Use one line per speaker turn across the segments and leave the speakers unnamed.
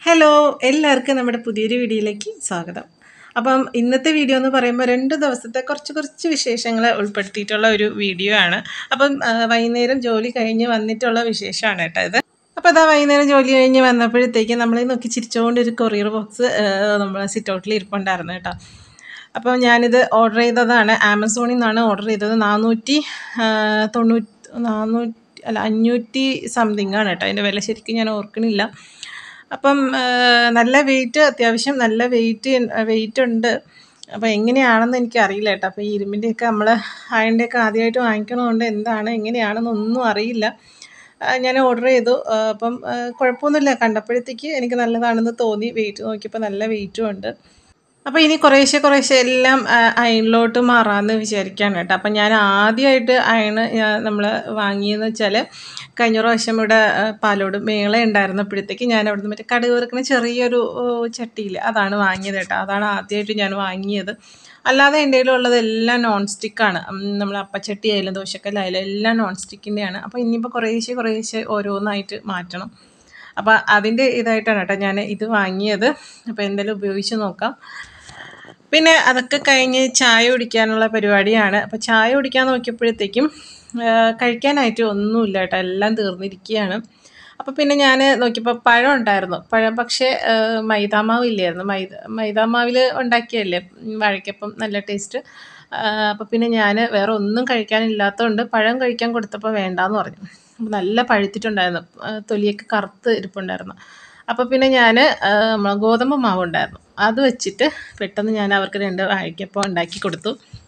hello എല്ലാവർക്കും നമ്മുടെ പുതിയൊരു വീഡിയോയിലേക്ക് സ്വാഗതം അപ്പം ഇന്നത്തെ വീഡിയോ എന്ന് പറയുമ്പോൾ രണ്ട് ദിവസത്തെ കുറച്ച് കുറച്ച് വിശേഷങ്ങൾ ഉൾപ്പെടുത്തിയിട്ടുള്ള ഒരു വീഡിയോ ആണ് അപ്പം ആ, വൈകുന്നേരം ജോലി കഴിഞ്ഞ് വന്നിട്ടുള്ള വിശേഷമാണ് കേട്ടോ ഇത് അപ്പോൾ അതാ വൈകുന്നേരം ജോലി കഴിഞ്ഞ് വന്നപ്പോഴത്തേക്ക് നമ്മളെ നോക്കി ചിരിച്ചുകൊണ്ട് ഒരു കൊറിയർ ബോക്സ് നമ്മൾ സിറ്റ് ഔട്ടിൽ ഇരിപ്പുണ്ടായിരുന്നു കേട്ടോ അപ്പോൾ ഞാനിത് ഓർഡർ ചെയ്തതാണ് ആമസോണിൽ നിന്നാണ് ഓർഡർ ചെയ്തത് നാനൂറ്റി തൊണ്ണൂറ്റി നാനൂറ്റി അല്ല അഞ്ഞൂറ്റി സംതിങ് ആണ് കേട്ടോ അതിൻ്റെ വില ശരിക്കും ഞാൻ ഓർക്കണില്ല അപ്പം ആ, നല്ല വെയിറ്റ് അത്യാവശ്യം നല്ല വെയിറ്റ് വെയിറ്റ് ഉണ്ട് അപ്പോൾ എങ്ങനെയാണെന്ന് എനിക്ക് അറിയില്ല കേട്ടോ അപ്പോൾ ഈ ഇരുമ്പിൻ്റെയൊക്കെ നമ്മൾ അയണിൻ്റെയൊക്കെ ആദ്യമായിട്ട് വാങ്ങിക്കണതുകൊണ്ട് എന്താണ് എങ്ങനെയാണെന്നൊന്നും അറിയില്ല ആ, ഞാൻ ഓർഡർ ചെയ്തു ആ, അപ്പം ആ, കുഴപ്പമൊന്നുമില്ല കണ്ടപ്പോഴത്തേക്ക് എനിക്ക് നല്ലതാണെന്ന് തോന്നി വെയിറ്റ് നോക്കിയപ്പോൾ നല്ല വെയിറ്റും ഉണ്ട് അപ്പോൾ ഇനി കുറേശ്ശെ കുറേശ്ശെ എല്ലാം ആ, അയണിലോട്ട് മാറാമെന്ന് വിചാരിക്കുകയാണ് കേട്ടോ അപ്പം ഞാൻ ആദ്യമായിട്ട് അയണ് നമ്മൾ വാങ്ങിയെന്ന് വെച്ചാൽ കഴിഞ്ഞ പ്രാവശ്യം ഇവിടെ ആ, പാലോട് മേള ഉണ്ടായിരുന്നപ്പോഴത്തേക്ക് ഞാൻ അവിടുന്ന് മറ്റേ കടുക് വറുക്കുന്ന ചെറിയൊരു ഓ, ചട്ടിയിൽ അതാണ് വാങ്ങിയത് കേട്ടോ അതാണ് ആദ്യമായിട്ട് ഞാൻ വാങ്ങിയത് അല്ലാതെ എൻ്റെ കയ്യിലുള്ളതെല്ലാം നോൺ സ്റ്റിക്കാണ് നമ്മൾ അപ്പച്ചട്ടി ആയാലും ദോശക്കല്ലായാലും എല്ലാം നോൺ സ്റ്റിക്കിൻ്റെയാണ് അപ്പോൾ ഇനിയിപ്പോൾ കുറേശ്ശെ കുറേശ്ശെ ഓരോന്നായിട്ട് മാറ്റണം അപ്പോൾ അതിൻ്റെ ഇതായിട്ടാണ് കേട്ടോ ഞാൻ ഇത് വാങ്ങിയത് അപ്പോൾ എന്തായാലും ഉപയോഗിച്ച് നോക്കാം പിന്നെ അതൊക്കെ കഴിഞ്ഞ് ചായ കുടിക്കാനുള്ള പരിപാടിയാണ് അപ്പോൾ ചായ കുടിക്കാൻ നോക്കിയപ്പോഴത്തേക്കും ആ, കഴിക്കാനായിട്ട് ഒന്നുമില്ല കേട്ടോ എല്ലാം തീർന്നിരിക്കുകയാണ് അപ്പോൾ പിന്നെ ഞാൻ നോക്കിയപ്പോൾ പഴം ഉണ്ടായിരുന്നു പഴം പക്ഷേ ആ, മൈദാമാവ് ഇല്ലായിരുന്നു മൈദ മൈദാമാവിൽ ഉണ്ടാക്കിയല്ലേ ഉം, വാഴയ്ക്കപ്പം നല്ല ടേസ്റ്റ് അപ്പോൾ പിന്നെ ഞാൻ വേറെ ഒന്നും കഴിക്കാനില്ലാത്തതുകൊണ്ട് പഴം കഴിക്കാൻ കൊടുത്തപ്പോൾ വേണ്ടാന്ന് പറഞ്ഞു അപ്പോൾ നല്ല പഴുത്തിട്ടുണ്ടായിരുന്നു ആ, തൊലിയൊക്കെ കറുത്ത് ഇരിപ്പുണ്ടായിരുന്നു അപ്പോൾ പിന്നെ ഞാൻ ഗോതമ്പ് മാവ് ഉണ്ടായിരുന്നു അത് വെച്ചിട്ട് പെട്ടെന്ന് ഞാൻ അവർക്ക് രണ്ട് വാഴയ്ക്കപ്പം ഉണ്ടാക്കി കൊടുത്തു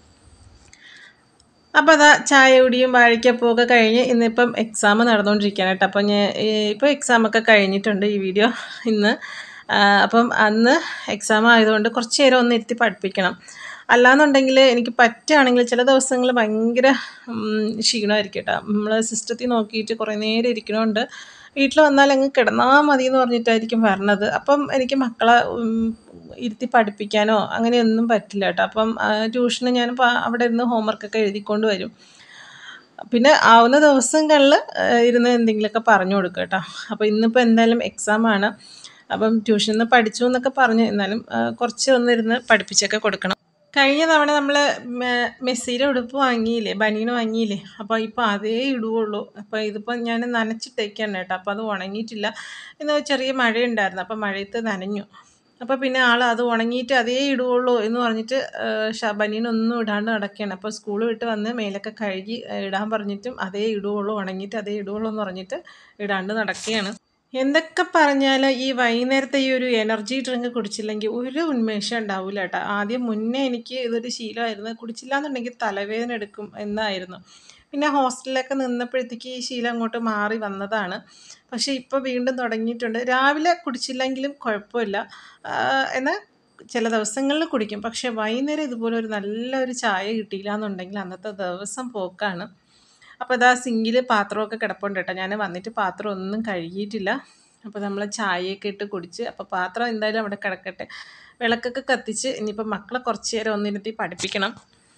അപ്പോൾ അതാ ചായ കുടിയും വാഴയ്ക്കപ്പവും ഒക്കെ കഴിഞ്ഞ് ഇന്നിപ്പം എക്സാം നടന്നുകൊണ്ടിരിക്കുകയാണ് കേട്ടോ അപ്പോൾ ഞാൻ ഇപ്പോൾ എക്സാമൊക്കെ കഴിഞ്ഞിട്ടുണ്ട് ഈ വീഡിയോ ഇന്ന് ആ, അപ്പം അന്ന് എക്സാം ആയതുകൊണ്ട് കുറച്ച് നേരം ഒന്ന് ഇരുത്തി പഠിപ്പിക്കണം അല്ലാന്നുണ്ടെങ്കിൽ എനിക്ക് പറ്റുകയാണെങ്കിൽ ചില ദിവസങ്ങൾ ഭയങ്കര ഉം, ക്ഷീണമായിരിക്കും കേട്ടോ നമ്മൾ സിസ്റ്റത്തിൽ നോക്കിയിട്ട് കുറേ നേരം ഇരിക്കണോണ്ട് വീട്ടിൽ വന്നാൽ അങ്ങ് കിടന്നാൽ മതി എന്ന് പറഞ്ഞിട്ടായിരിക്കും വരണത് അപ്പം എനിക്ക് മക്കളെ ഉം, ഇരുത്തി പഠിപ്പിക്കാനോ അങ്ങനെയൊന്നും പറ്റില്ല കേട്ടോ അപ്പം ട്യൂഷന് ഞാൻ പ- അവിടെ ഇരുന്ന് ഹോംവർക്കൊക്കെ എഴുതിക്കൊണ്ട് വരും പിന്നെ ആവുന്ന ദിവസങ്ങളിൽ ഇരുന്ന് എന്തെങ്കിലുമൊക്കെ പറഞ്ഞു കൊടുക്കുക കേട്ടോ അപ്പോൾ ഇന്നിപ്പോൾ എന്തായാലും എക്സാമാണ് അപ്പം ട്യൂഷനിൽ നിന്ന് പഠിച്ചു എന്നൊക്കെ പറഞ്ഞു എന്നാലും ആ, കുറച്ച് ഒന്നിരുന്ന് പഠിപ്പിച്ചൊക്കെ കൊടുക്കണം കഴിഞ്ഞ തവണ നമ്മൾ മെസ്സിയുടെ ഉടുപ്പ് വാങ്ങിയില്ലേ ബനീന് വാങ്ങിയില്ലേ അപ്പോൾ ഇപ്പോൾ അതേ ഇടുകയുള്ളൂ അപ്പോൾ ഇതിപ്പോൾ ഞാൻ നനച്ചിട്ടേക്കാണ് കേട്ടോ അപ്പോൾ അത് ഉണങ്ങിയിട്ടില്ല ഇന്ന് ചെറിയ മഴയുണ്ടായിരുന്നു അപ്പോൾ മഴയത്ത് നനഞ്ഞു അപ്പോൾ പിന്നെ ആൾ അത് ഉണങ്ങിയിട്ട് അതേ ഇടുകയുള്ളൂ എന്ന് പറഞ്ഞിട്ട് ബനീനൊന്നും ഇടാണ്ട് നടക്കുകയാണ് അപ്പോൾ സ്കൂൾ വിട്ട് വന്ന് മേലൊക്കെ കഴുകി ആ, ഇടാൻ പറഞ്ഞിട്ടും അതേ ഇടുകയുള്ളൂ ഉണങ്ങിയിട്ട് അതേ ഇടുകയുള്ളൂ എന്ന് പറഞ്ഞിട്ട് ഇടാണ്ട് നടക്കുകയാണ് എന്തൊക്കെ പറഞ്ഞാലും ഈ വൈകുന്നേരത്തെ ഈ ഒരു എനർജി ഡ്രിങ്ക് കുടിച്ചില്ലെങ്കിൽ ഒരു ഉന്മേഷം ഉണ്ടാവില്ല കേട്ടോ ആദ്യം മുന്നേ എനിക്ക് ഇതൊരു ശീലമായിരുന്നു കുടിച്ചില്ല എന്നുണ്ടെങ്കിൽ തലവേദന എടുക്കും എന്നായിരുന്നു പിന്നെ ഹോസ്റ്റലിലൊക്കെ നിന്നപ്പോഴത്തേക്ക് ഈ ശീലം അങ്ങോട്ട് മാറി വന്നതാണ് പക്ഷേ ഇപ്പോൾ വീണ്ടും തുടങ്ങിയിട്ടുണ്ട് രാവിലെ കുടിച്ചില്ലെങ്കിലും കുഴപ്പമില്ല ആഹ് എന്നാൽ ചില ദിവസങ്ങളിൽ കുടിക്കും പക്ഷേ വൈകുന്നേരം ഇതുപോലെ ഒരു നല്ലൊരു ചായ കിട്ടിയില്ല എന്നുണ്ടെങ്കിൽ അന്നത്തെ ദിവസം പോക്കാണ് അപ്പോൾ ഇതാ സിങ്കിൽ പാത്രമൊക്കെ കിടപ്പുണ്ട് കേട്ടോ ഞാൻ വന്നിട്ട് പാത്രം ഒന്നും കഴുകിയിട്ടില്ല അപ്പോൾ നമ്മൾ ചായയൊക്കെ ഇട്ട് കുടിച്ച് അപ്പോൾ പാത്രം എന്തായാലും അവിടെ കിടക്കട്ടെ വിളക്കൊക്കെ കത്തിച്ച് ഇനിയിപ്പോൾ മക്കളെ കുറച്ച് നേരം ഒന്നിരുത്തി പഠിപ്പിക്കണം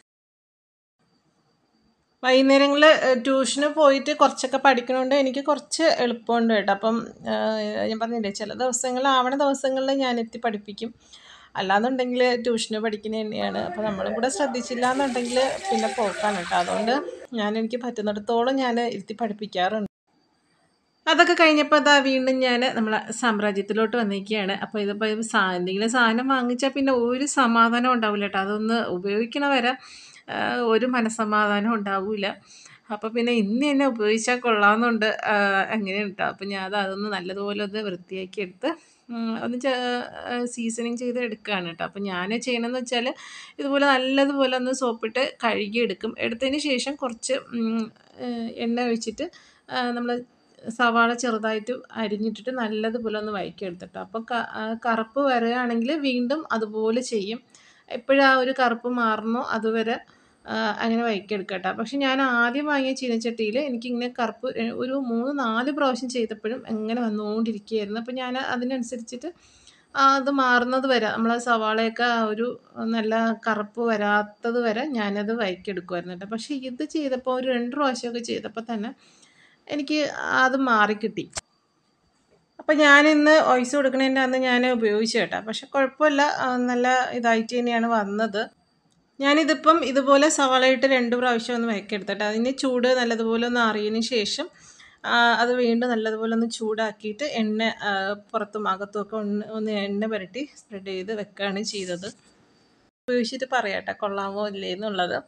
വൈകുന്നേരങ്ങളിൽ ട്യൂഷന് പോയിട്ട് കുറച്ചൊക്കെ പഠിക്കണോണ്ട് എനിക്ക് കുറച്ച് എളുപ്പമുണ്ട് കേട്ടോ അപ്പം ആ, ഞാൻ പറഞ്ഞില്ലേ ചില ദിവസങ്ങളിൽ ആവണ ദിവസങ്ങളിൽ ഞാൻ എത്തി പഠിപ്പിക്കും അല്ലാന്നുണ്ടെങ്കിൽ ട്യൂഷന് പഠിക്കുന്നത് തന്നെയാണ് അപ്പോൾ നമ്മളും കൂടെ ശ്രദ്ധിച്ചില്ല എന്നുണ്ടെങ്കിൽ പിന്നെ പോക്കാണ് കേട്ടോ അതുകൊണ്ട് ഞാൻ എനിക്ക് പറ്റുന്നിടത്തോളം ഞാൻ ഇരുത്തി പഠിപ്പിക്കാറുണ്ട് അതൊക്കെ കഴിഞ്ഞപ്പോൾ അതാ വീണ്ടും ഞാൻ നമ്മളെ സാമ്രാജ്യത്തിലോട്ട് വന്നിരിക്കുകയാണ് അപ്പോൾ ഇതിപ്പോൾ ഇത് സാ എന്തെങ്കിലും സാധനം വാങ്ങിച്ചാൽ പിന്നെ ഒരു സമാധാനം ഉണ്ടാവില്ല കേട്ടോ അതൊന്ന് ഉപയോഗിക്കണ വരെ ആ, ഒരു മനസ്സമാധാനം ഉണ്ടാവില്ല അപ്പോൾ പിന്നെ ഇന്ന് തന്നെ ഉപയോഗിച്ചാൽ കൊള്ളാമെന്നുണ്ട് ആ, അങ്ങനെ കേട്ടോ അപ്പോൾ ഞാൻ അത് അതൊന്ന് നല്ലതുപോലെ ഒന്ന് വൃത്തിയാക്കി എടുത്ത് ഉം, ഒന്ന് സീസണിങ് ചെയ്ത് എടുക്കുകയാണ് കേട്ടോ അപ്പോൾ ഞാൻ ചെയ്യണമെന്ന് വെച്ചാൽ ഇതുപോലെ നല്ലതുപോലെ ഒന്ന് സോപ്പിട്ട് കഴുകി എടുക്കും എടുത്തതിന് ശേഷം കുറച്ച് ഉം, ഏഹ്, എണ്ണ ഒഴിച്ചിട്ട് നമ്മൾ സവാള ചെറുതായിട്ട് അരിഞ്ഞിട്ടിട്ട് നല്ലതുപോലെ ഒന്ന് വഴറ്റി എടുത്തിട്ടോ അപ്പോൾ ക- ആ കറുപ്പ് വരികയാണെങ്കിൽ വീണ്ടും അതുപോലെ ചെയ്യും എപ്പോഴും ആ ഒരു കറുപ്പ് മാറണോ അതുവരെ ആ, അങ്ങനെ വഴറ്റിയെടുക്കട്ടോ പക്ഷെ ഞാൻ ആദ്യം വാങ്ങിയ ചീനച്ചട്ടിയിൽ എനിക്കിങ്ങനെ കറുപ്പ് ര- ഒരു മൂന്ന് നാല് പ്രാവശ്യം ചെയ്തപ്പോഴും എങ്ങനെ വന്നുകൊണ്ടിരിക്കുകയായിരുന്നു അപ്പോൾ ഞാൻ അതിനനുസരിച്ചിട്ട് ആ അത് മാറുന്നത് വരെ നമ്മൾ സവാളയൊക്കെ ആ ഒരു നല്ല കറുപ്പ് വരാത്തത് വരെ ഞാനത് വഴറ്റിയെടുക്കുമായിരുന്നു കേട്ടോ പക്ഷേ ഇത് ചെയ്തപ്പോൾ ഒരു രണ്ട് പ്രാവശ്യമൊക്കെ ചെയ്തപ്പോൾ തന്നെ എനിക്ക് അത് മാറിക്കിട്ടി അപ്പോൾ ഞാനിന്ന് വോയിസ് കൊടുക്കണതിൻ്റെ അന്ന് ഞാൻ ഉപയോഗിച്ചു കേട്ടോ പക്ഷെ കുഴപ്പമില്ല ആ, നല്ല ഇതായിട്ട് തന്നെയാണ് വന്നത് ഞാനിതിപ്പം ഇതുപോലെ സവാളയിട്ട് രണ്ട് പ്രാവശ്യം ഒന്ന് വഴക്കെടുത്തിട്ട് അതിന് ചൂട് നല്ലതുപോലെ ഒന്ന് അറിയതിന് ശേഷം ആ, അത് വീണ്ടും നല്ലതുപോലെ ഒന്ന് ചൂടാക്കിയിട്ട് എണ്ണ ആ, പുറത്തും അകത്തും ഒക്കെ ഒന്ന് ഒന്ന് എണ്ണ പുരട്ടി സ്പ്രെഡ് ചെയ്ത് വെക്കുകയാണ് ചെയ്തത് ഉപയോഗിച്ചിട്ട് പറയാട്ടെ കൊള്ളാമോ ഇല്ലേ എന്നുള്ളത്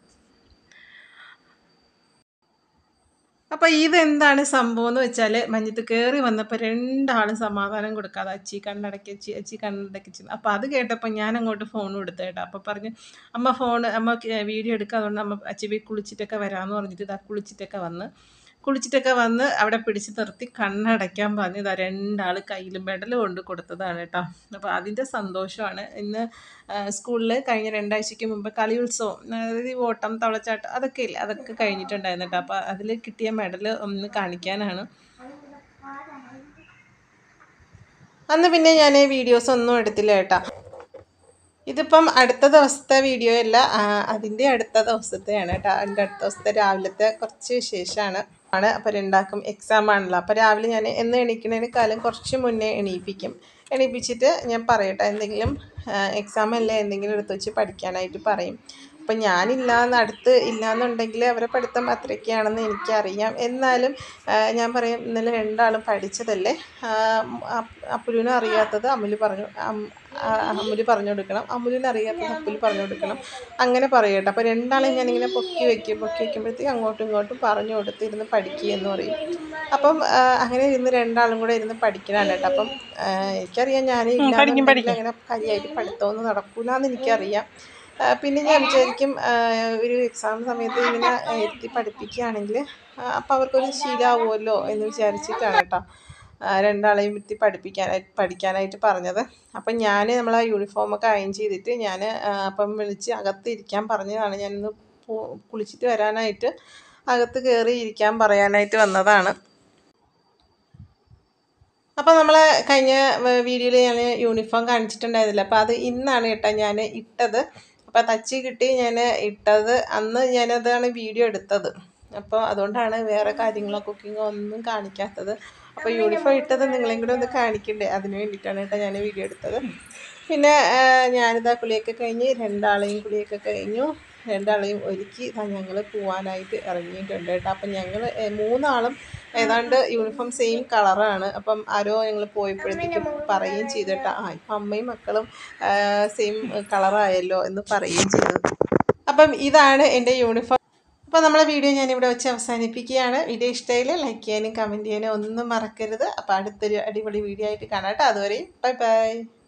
അപ്പോൾ ഇതെന്താണ് സംഭവം എന്ന് വെച്ചാൽ മഞ്ഞത്ത് കയറി വന്നപ്പോൾ രണ്ടാളും സമാധാനം കൊടുക്കാതെ അച്ചി കണ്ണടക്കി അച്ചി അച്ചി കണ്ണടക്കി അപ്പോൾ അത് കേട്ടപ്പോൾ ഞാൻ അങ്ങോട്ട് ഫോൺ കൊടുത്തു കേട്ടോ അപ്പോൾ പറഞ്ഞു അമ്മ ഫോൺ അമ്മ വീഡിയോ എടുക്കുക അതുകൊണ്ട് അമ്മ അച്ചി പോയി കുളിച്ചിട്ടൊക്കെ വരാമെന്ന് പറഞ്ഞിട്ട് ഇതാ കുളിച്ചിട്ടൊക്കെ വന്ന് കുളിച്ചിട്ടൊക്കെ വന്ന് അവിടെ പിടിച്ച് നിർത്തി കണ്ണടയ്ക്കാൻ പറഞ്ഞു ഇതാ രണ്ടാൾ കയ്യിലും മെഡൽ കൊണ്ട് കൊടുത്തതാണ് കേട്ടോ അപ്പോൾ അതിൻ്റെ സന്തോഷമാണ് ഇന്ന് സ്കൂളിൽ കഴിഞ്ഞ രണ്ടാഴ്ചയ്ക്ക് മുമ്പ് കളിയുത്സവം അതായത് ഈ ഓട്ടം തവളച്ചാട്ടം അതൊക്കെ ഇല്ല അതൊക്കെ കഴിഞ്ഞിട്ടുണ്ടായിരുന്നു കേട്ടോ അപ്പോൾ അതിൽ കിട്ടിയ മെഡൽ ഒന്ന് കാണിക്കാനാണ് അന്ന് പിന്നെ ഞാൻ വീഡിയോസ് ഒന്നും എടുത്തില്ല കേട്ടോ ഇതിപ്പം അടുത്ത ദിവസത്തെ വീഡിയോ അല്ല ആ, അതിൻ്റെ അടുത്ത ദിവസത്തെയാണ് കേട്ടോ അതിൻ്റെ അടുത്ത ദിവസത്തെ രാവിലത്തെ കുറച്ച് വിശേഷമാണ് ആണ് അപ്പോൾ രണ്ടാക്കും എക്സാം ആണല്ലോ അപ്പോൾ രാവിലെ ഞാൻ എന്ന് എണീക്കുന്നതിനേക്കാളും കുറച്ച് മുന്നേ എണീപ്പിക്കും എണീപ്പിച്ചിട്ട് ഞാൻ പറയട്ടെ എന്തെങ്കിലും എക്സാം അല്ലേ എന്തെങ്കിലും എടുത്ത് വെച്ച് പഠിക്കാനായിട്ട് പറയും അപ്പം ഞാനില്ലാന്ന് അടുത്ത് ഇല്ലാന്നുണ്ടെങ്കിൽ അവരെ പഠിത്തം അത്രയ്ക്കാണെന്ന് എനിക്കറിയാം എന്നാലും ആ, ഞാൻ പറയും ഇന്നലെ രണ്ടാളും പഠിച്ചതല്ലേ ആ, അപ്പ് അപ്പുലിനും അറിയാത്തത് അമ്മുല് പറഞ്ഞു അം- ആ, അമ്മുല് പറഞ്ഞു കൊടുക്കണം അമ്മുലിന് അറിയാത്തത് അപ്പുല് പറഞ്ഞു കൊടുക്കണം അങ്ങനെ പറയട്ടെ അപ്പോൾ രണ്ടാളെയും ഞാനിങ്ങനെ പൊക്കി വെക്കും പൊക്കി വെക്കുമ്പോഴത്തേക്ക് അങ്ങോട്ടും ഇങ്ങോട്ടും പറഞ്ഞു കൊടുത്ത് ഇരുന്ന് പഠിക്കുക എന്ന് പറയും അപ്പം ആ, അങ്ങനെ ഇരുന്ന് രണ്ടാളും കൂടെ ഇരുന്ന് പഠിക്കണതാണ് കേട്ടോ അപ്പം ആ, എനിക്കറിയാം ഞാൻ ഇല്ലാന്നുണ്ടെങ്കിൽ അങ്ങനെ കാര്യമായിട്ട് പഠിത്തമൊന്നും നടക്കൂല എന്ന് എനിക്കറിയാം ആ, പിന്നെ ഞാൻ വിചാരിക്കും ആ, ഒരു എക്സാം സമയത്ത് ഇങ്ങനെ ഇരുത്തി പഠിപ്പിക്കുകയാണെങ്കിൽ അപ്പോൾ അവർക്കൊരു ശീലമാവുമല്ലോ എന്ന് വിചാരിച്ചിട്ടാണ് കേട്ടോ ആ, രണ്ടാളെയും ഇരുത്തി പഠിപ്പിക്കാനായിട്ട് പഠിക്കാനായിട്ട് പറഞ്ഞത് അപ്പം ഞാൻ നമ്മളെ യൂണിഫോമൊക്കെ അയൺ ചെയ്തിട്ട് ഞാൻ അപ്പം വിളിച്ച് അകത്ത് ഇരിക്കാൻ പറഞ്ഞതാണ് ഞാനിന്ന് പോ- കുളിച്ചിട്ട് വരാനായിട്ട് അകത്ത് കയറി ഇരിക്കാൻ പറയാനായിട്ട് വന്നതാണ് അപ്പോൾ നമ്മൾ കഴിഞ്ഞ വീഡിയോയിൽ ഞാൻ യൂണിഫോം കാണിച്ചിട്ടുണ്ടായിരുന്നില്ല അപ്പോൾ അത് ഇന്നാണ് കേട്ടോ ഞാൻ ഇട്ടത് അപ്പോൾ തച്ച് കിട്ടി ഞാൻ ഇട്ടത് അന്ന് ഞാനതാണ് വീഡിയോ എടുത്തത് അപ്പോൾ അതുകൊണ്ടാണ് വേറെ കാര്യങ്ങളോ കുക്കിങ്ങോ ഒന്നും കാണിക്കാത്തത് അപ്പോൾ യൂണിഫോം ഇട്ടത് നിങ്ങളെയും കൂടെ ഒന്ന് കാണിക്കണ്ടേ അതിന് വേണ്ടിയിട്ടാണ് കേട്ടോ ഞാൻ വീഡിയോ എടുത്തത് പിന്നെ ആ, ഞാനിതാ കുളിയൊക്കെ കഴിഞ്ഞ് രണ്ടാളെയും കുളിയൊക്കെ കഴിഞ്ഞു രണ്ടാളെയും ഒരുക്കി ഇതാ ഞങ്ങൾ പോവാനായിട്ട് ഇറങ്ങിയിട്ടുണ്ട് കേട്ടോ അപ്പം ഞങ്ങൾ മൂന്നാളും ഏതാണ്ട് യൂണിഫോം സെയിം കളറാണ് അപ്പം ആരോ ഞങ്ങൾ പോയപ്പോഴത്തേക്കും പറയുകയും ചെയ്തു കേട്ടോ ആ ഇപ്പം അമ്മയും മക്കളും സെയിം കളറായല്ലോ എന്ന് പറയുകയും ചെയ്തു അപ്പം ഇതാണ് എൻ്റെ യൂണിഫോം അപ്പോൾ നമ്മളെ വീഡിയോ ഞാനിവിടെ വെച്ച് അവസാനിപ്പിക്കുകയാണ് വീഡിയോ ഇഷ്ടമായില്ല ലൈക്ക് ചെയ്യാനും കമൻറ്റ് ചെയ്യാനും ഒന്നും മറക്കരുത് അപ്പോൾ അടുത്തൊരു അടിപൊളി വീഡിയോ ആയിട്ട് കാണാം കേട്ടോ അതുവരെയും ബൈ ബൈ